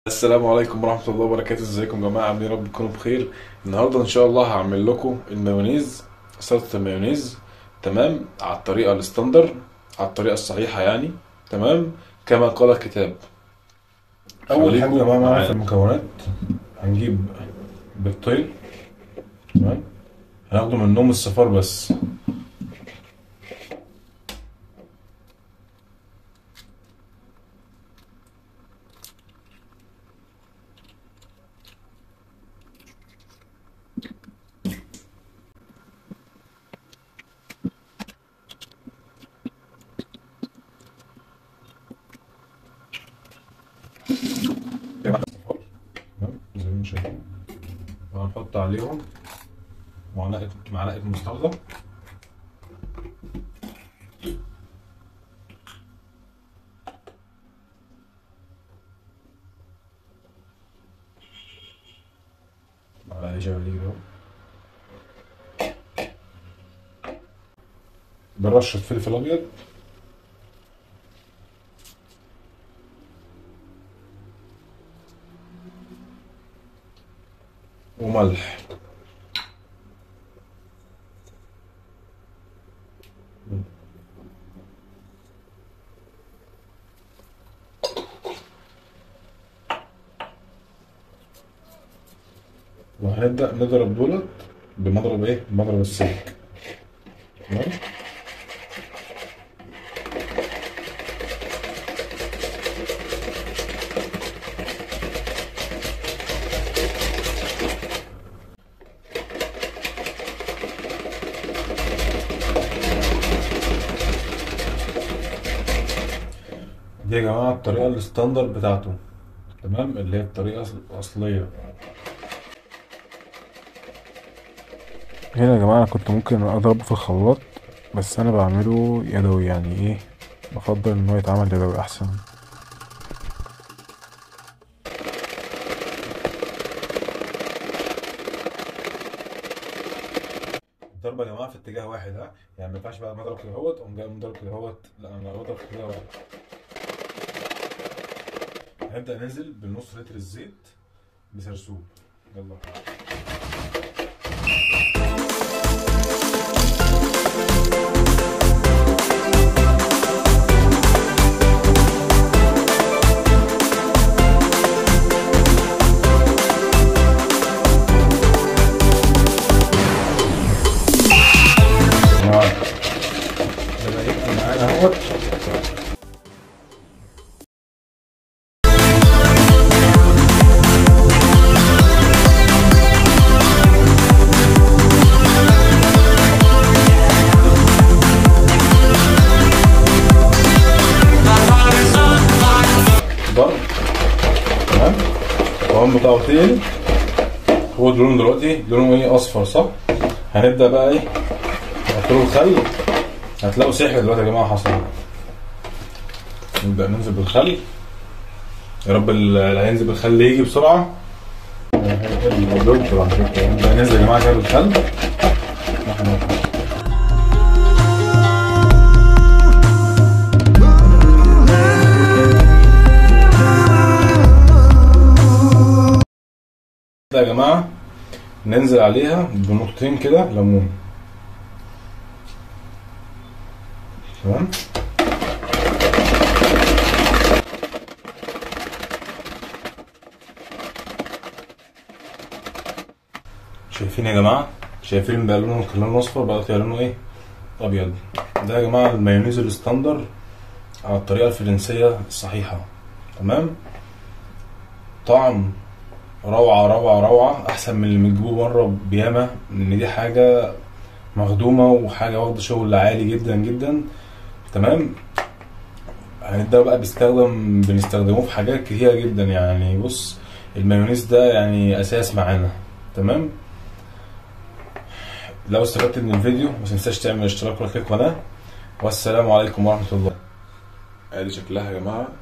السلام عليكم ورحمة الله وبركاته ازيكم يا جماعة عاملين يا رب تكونوا بخير النهاردة ان شاء الله هعمل لكم المايونيز سلطة المايونيز تمام على الطريقة الستاندر على الطريقة الصحيحة يعني تمام كما قال الكتاب اول حاجه خليكم يا جماعه معانا معانا. في المكونات هنجيب بيضتين تمام هناخده منهم الصفار بس تمام زي ما انتم شايفين وهنحط عليهم معلقه معلقه مستردة معلقه شبه دي كده برشة فلفل أبيض وملح وهنبدأ نضرب دولت بمضرب ايه؟ بمضرب السلك تمام؟ دي يا جماعة الطريقة الستاندر بتاعته تمام اللي هي الطريقة الأصلية هنا يا جماعة أنا كنت ممكن أضربه في الخلاط بس أنا بعمله يدوي يعني إيه بفضل إن هو يتعمل يدوي أحسن الضربة يا جماعة في اتجاه واحد ها يعني ما ينفعش بقى مضرب كده اهوت اقوم جاي مضرب كده اهوت لا انا بضرب في اتجاه واحد هنبدأ ننزل بنص لتر الزيت بسرسوب يلا بدأ يبقى معانا اهوت ضرب تمام القوام بتاعه تقل هو لونه دلوقتي لونه ايه اصفر صح هنبدأ بقى ايه نحط له الخل هتلاقوا سحر دلوقتي يا جماعه حصل نبدأ ننزل بالخل يا رب ال- اللي هينزل بالخل يجي بسرعة نبدأ ننزل يا جماعة كده بالخل كده يا جماعة ننزل عليها بنقطتين كده ليمون تمام شايفين يا جماعة شايفين بقى لونه كان لونه اصفر بقى طلع لونه ايه ابيض ده يا جماعة المايونيز الستاندر على الطريقة الفرنسية الصحيحة تمام طعم روعة روعة روعة أحسن من اللي بنجيبه بره بياما لأن دي حاجة مخدومة وحاجة واخدة شغل عالي جدا جدا تمام هنبدأ بقى بيستخدم بنستخدموه في حاجات كتيرة جدا يعني بص المايونيز ده يعني أساس معانا تمام لو استفدت من الفيديو ما تنساش تعمل اشتراك ولايك في القناة والسلام عليكم ورحمة الله ادي شكلها يا جماعة